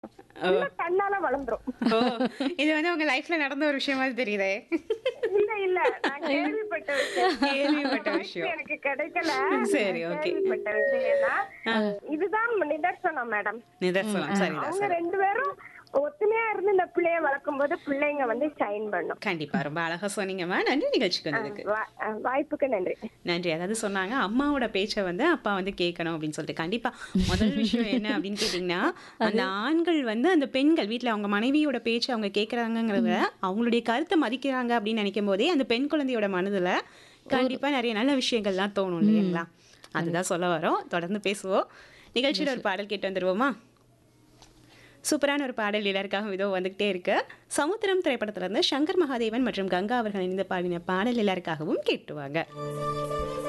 இல்ல கண்ணால வளர்ந்துரும் ஓ இது வந்து உங்க லைஃப்ல நடந்த ஒரு விஷயமா தெரியுதே இல்ல இல்ல நான் கேள்விப்பட்ட விஷயம் கேள்விப்பட்ட அந்த விஷயம். வாய்ப்பு எனக்கு கிடைக்கல சரி, நான் okay. கேள்விப்பட்ட விஷயம் தான் இதுதான் நிதர்சனம் மேடம் நிதர்சனம் சரிதான் அவங்க சரி ரெண்டு பேரும் ஒத்துமையா இருந்து இந்த பிள்ளைய வளர்க்கும் போது பிள்ளைங்க வந்து ஷைன் பண்ணும் கண்டிப்பா ரொம்ப அழகா சொன்னீங்கம்மா நன்றி நிகழ்ச்சிக்கு வந்ததுக்கு வா- அஹ் வாய்ப்புக்கு நன்றி நன்றி அதாவது சொன்னாங்க அம்மாவோட பேச்சை வந்து அப்பா வந்து கேட்கணும் அப்படின்னு சொல்லிட்டு கண்டிப்பா முதல் விஷயம் என்ன அப்படின்னு கேட்டிங்கன்னா அந்த ஆண்கள் வந்து அந்த பெண்கள் வீட்ல அவங்க மனைவியோட பேச்சை அவங்க கேட்குறாங்கிறத அவங்களுடைய கருத்தை மதிக்கிறாங்க அப்படின்னு நினைக்கும் போதே அந்த பெண் குழந்தையோட மனதுல கண்டிப்பா நிறைய நல்ல விஷயங்கள்லாம் தோணும் இல்லைங்களா அதுதான் சொல்ல வரோம் தொடர்ந்து பேசுவோம் நிகழ்ச்சியில ஒரு பாடல் கேட்டு வந்துருவோமா சூப்பரான ஒரு பாடல் எல்லாருக்காகவும் இதோ வந்துகிட்டே இருக்கு சமுத்திரம் திரைப்படத்துல இருந்து சங்கர் மகாதேவன் மற்றும் கங்கா அவர்கள் இணைந்து பாடின பாடல் எல்லாருக்காகவும் கேட்டுவாங்க